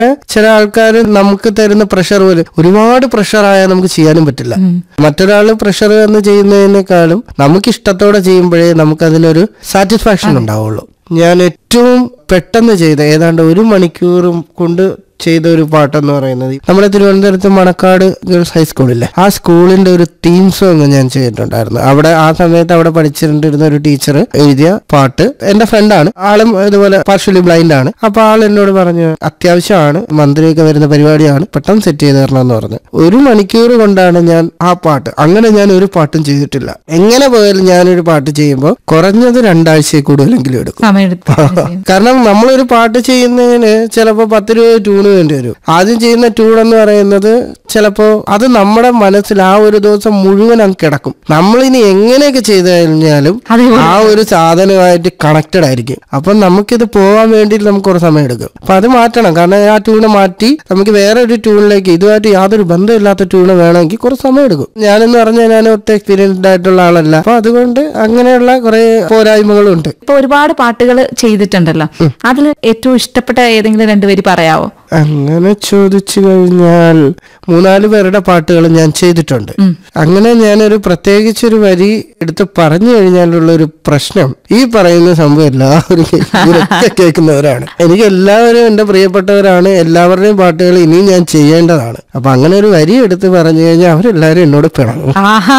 ചില ആൾക്കാർ നമുക്ക് തരുന്ന പ്രഷർ പോലെ ഒരുപാട് പ്രഷർ ആയാൽ നമുക്ക് ചെയ്യാനും പറ്റില്ല മറ്റൊരാൾ പ്രഷർ എന്ന് ചെയ്യുന്നതിനേക്കാളും നമുക്ക് ഇഷ്ടത്തോടെ ചെയ്യുമ്പോഴേ നമുക്ക് അതിനൊരു സാറ്റിസ്ഫാക്ഷൻ ഉണ്ടാവുള്ളൂ ഞാൻ ഏറ്റവും പെട്ടെന്ന് ചെയ്ത ഏതാണ്ട് ഒരു മണിക്കൂറും കൊണ്ട് ചെയ്ത ഒരു പാട്ടെന്ന് പറയുന്നത് നമ്മുടെ തിരുവനന്തപുരത്ത് മണക്കാട് ഗേൾസ് ഹൈസ്കൂളില്ലേ ആ സ്കൂളിന്റെ ഒരു തീം സോങ് ഞാൻ ചെയ്തിട്ടുണ്ടായിരുന്നു അവിടെ ആ സമയത്ത് അവിടെ പഠിച്ചിട്ടുണ്ടിരുന്ന ഒരു ടീച്ചർ എഴുതിയ പാട്ട് എന്റെ ഫ്രണ്ടാണ് ആളും ഇതുപോലെ പാർഷ്യലി ബ്ലൈൻഡ് ആണ് അപ്പൊ ആൾ എന്നോട് പറഞ്ഞു അത്യാവശ്യമാണ് മന്ത്രിയൊക്കെ വരുന്ന പരിപാടിയാണ് പെട്ടെന്ന് സെറ്റ് ചെയ്ത് തരണം എന്ന് പറഞ്ഞു ഒരു മണിക്കൂർ കൊണ്ടാണ് ഞാൻ ആ പാട്ട് അങ്ങനെ ഞാൻ ഒരു പാട്ടും ചെയ്തിട്ടില്ല എങ്ങനെ പോയാലും ഞാനൊരു പാട്ട് ചെയ്യുമ്പോൾ കുറഞ്ഞത് രണ്ടാഴ്ചയിൽ കൂടുതലെങ്കിലും എടുക്കും സമയമെടുത്ത് കാരണം നമ്മളൊരു പാട്ട് ചെയ്യുന്നതിന് ചിലപ്പോൾ പത്ത് രൂപ ട്യൂണ് വേണ്ടി വരും ആദ്യം ചെയ്യുന്ന ട്യൂൺ എന്ന് പറയുന്നത് ചിലപ്പോൾ അത് നമ്മുടെ മനസ്സിൽ ആ ഒരു ദിവസം മുഴുവൻ അങ്ങ് കിടക്കും നമ്മളിനി എങ്ങനെയൊക്കെ ചെയ്തു കഴിഞ്ഞാലും അതേപോലെ ആ ഒരു സാധനമായിട്ട് കണക്റ്റഡ് ആയിരിക്കും അപ്പം നമുക്കിത് പോകാൻ വേണ്ടി നമുക്ക് കുറച്ച് സമയം എടുക്കും അപ്പൊ അത് മാറ്റണം കാരണം ആ ട്യൂണ് മാറ്റി നമുക്ക് വേറെ ഒരു ട്യൂണിലേക്ക് ഇതുമായിട്ട് യാതൊരു ബന്ധമില്ലാത്ത ട്യൂണ് വേണമെങ്കിൽ കുറച്ച് സമയം എടുക്കും ഞാനെന്ന് പറഞ്ഞാൽ ഞാൻ ഒട്ടും എക്സ്പീരിയൻസ്ഡ് ആയിട്ടുള്ള ആളല്ല അപ്പൊ അതുകൊണ്ട് അങ്ങനെയുള്ള കുറെ പോരായ്മകളും ഉണ്ട് ഇപ്പൊ ഒരുപാട് പാട്ടുകൾ ചെയ്തിട്ടുണ്ടല്ലോ അതിൽ ഏറ്റവും ഇഷ്ടപ്പെട്ട ഏതെങ്കിലും രണ്ടുപേര് പറയാവോ അങ്ങനെ ചോദിച്ചു കഴിഞ്ഞാൽ മൂന്നാല് പേരുടെ പാട്ടുകൾ ഞാൻ ചെയ്തിട്ടുണ്ട് അങ്ങനെ ഞാനൊരു പ്രത്യേകിച്ചൊരു വരി എടുത്ത് പറഞ്ഞു കഴിഞ്ഞാലുള്ള ഒരു പ്രശ്നം ഈ പറയുന്ന സംഭവം എല്ലാവരും ഇവരൊക്കെ കേൾക്കുന്നവരാണ് എനിക്ക് എല്ലാവരും എന്റെ പ്രിയപ്പെട്ടവരാണ് എല്ലാവരുടെയും പാട്ടുകൾ ഇനിയും ഞാൻ ചെയ്യേണ്ടതാണ് അപ്പൊ അങ്ങനെ ഒരു വരി എടുത്ത് പറഞ്ഞു കഴിഞ്ഞാൽ അവരെല്ലാവരും എന്നോട് പിണങ്ങും ആഹാ.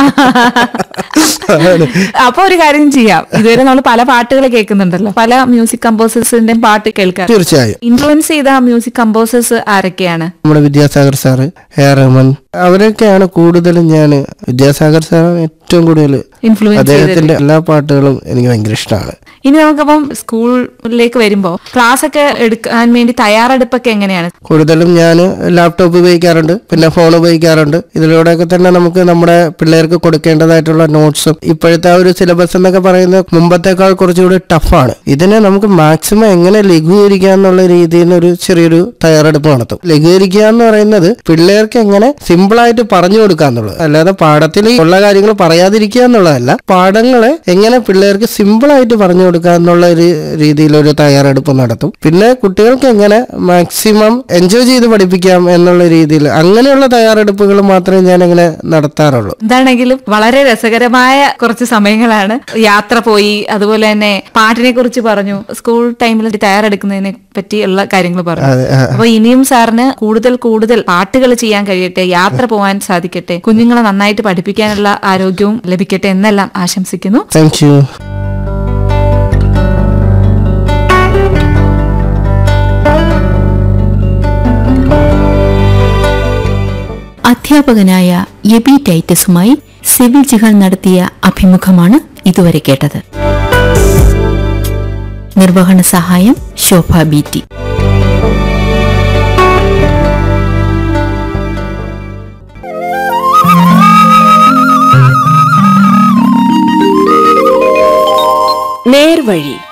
അപ്പൊ ഒരു കാര്യം ചെയ്യാം ഇതുവരെ നമ്മൾ പല പാട്ടുകൾ കേൾക്കുന്നുണ്ടല്ലോ പല മ്യൂസിക് കമ്പോസേഴ്സിന്റെയും പാട്ട് കേൾക്കാം തീർച്ചയായും ഇൻഫ്ലുവൻസ് ചെയ്ത മ്യൂസിക് കമ്പോസേഴ്സ് ആരൊക്കെയാണ് നമ്മുടെ Vidyasagar sir A R Rahman അവരൊക്കെയാണ് കൂടുതലും ഞാൻ വിദ്യാസാഗർ സാറാണ് ഏറ്റവും കൂടുതൽ ഇൻഫ്ലുവൻസ് ചെയ്തത് അദ്ദേഹത്തിന്റെ എല്ലാ പാട്ടുകളും എനിക്ക് ഭയങ്കര ഇഷ്ടമാണ് ഇനി നമുക്കപ്പം സ്കൂളിലേക്ക് വരുമ്പോ ക്ലാസ് ഒക്കെ എടുക്കാൻ വേണ്ടി തയ്യാറെടുപ്പൊക്കെ എങ്ങനെയാണ് കൂടുതലും ഞാൻ ലാപ്ടോപ്പ് ഉപയോഗിക്കാറുണ്ട് പിന്നെ ഫോൺ ഉപയോഗിക്കാറുണ്ട് ഇതിലൂടെയൊക്കെ തന്നെ നമുക്ക് നമ്മുടെ പിള്ളേർക്ക് കൊടുക്കേണ്ടതായിട്ടുള്ള നോട്ട്സും ഇപ്പോഴത്തെ ആ ഒരു സിലബസ് എന്നൊക്കെ പറയുന്നത് മുമ്പത്തേക്കാൾ കുറച്ചുകൂടി ടഫാണ് ഇതിനെ നമുക്ക് മാക്സിമം എങ്ങനെ ലഘൂകരിക്കുക എന്നുള്ള രീതിയിൽ നിന്ന് ഒരു ചെറിയൊരു തയ്യാറെടുപ്പ് നടത്തും ലഘൂകരിക്കുക എന്ന് പറയുന്നത് പിള്ളേർക്ക് എങ്ങനെ സിമ്പിളായിട്ട് പറഞ്ഞു കൊടുക്കുക എന്നുള്ളത് അല്ലാതെ പാഠത്തിൽ ഉള്ള കാര്യങ്ങൾ പറയാതിരിക്കുക എന്നുള്ളതല്ല പാഠങ്ങളെ എങ്ങനെ പിള്ളേർക്ക് സിമ്പിളായിട്ട് പറഞ്ഞു കൊടുക്കുക എന്നുള്ള ഒരു രീതിയിൽ ഒരു തയ്യാറെടുപ്പ് നടത്തും പിന്നെ കുട്ടികൾക്ക് എങ്ങനെ മാക്സിമം എൻജോയ് ചെയ്ത് പഠിപ്പിക്കാം എന്നുള്ള രീതിയിൽ അങ്ങനെയുള്ള തയ്യാറെടുപ്പുകൾ മാത്രമേ ഞാൻ അങ്ങനെ നടത്താറുള്ളൂ എന്താണെങ്കിലും വളരെ രസകരമായ കുറച്ച് സമയങ്ങളാണ് യാത്ര പോയി അതുപോലെ തന്നെ പാട്ടിനെ കുറിച്ച് പറഞ്ഞു സ്കൂൾ ടൈമിൽ തയ്യാറെടുക്കുന്നതിനെ പറ്റിയുള്ള കാര്യങ്ങൾ പറഞ്ഞു അതെ ആ. അപ്പൊ ഇനിയും സാറിന് കൂടുതൽ കൂടുതൽ പാട്ടുകൾ ചെയ്യാൻ കഴിയട്ടെ യാത്ര പോകാൻ സാധിക്കട്ടെ കുഞ്ഞുങ്ങളെ നന്നായിട്ട് പഠിപ്പിക്കാനുള്ള ആരോഗ്യവും ലഭിക്കട്ടെ എന്നെല്ലാം ആശംസിക്കുന്നു താങ്ക് യു അധ്യാപകനായ എബി ടൈറ്റസുമായി സിവിൽ ജിഹാൻ നടത്തിയ അഭിമുഖമാണ് ഇതുവരെ കേട്ടത് നിർവഹണ സഹായം ശോഭ ബി ടി നേർവഴി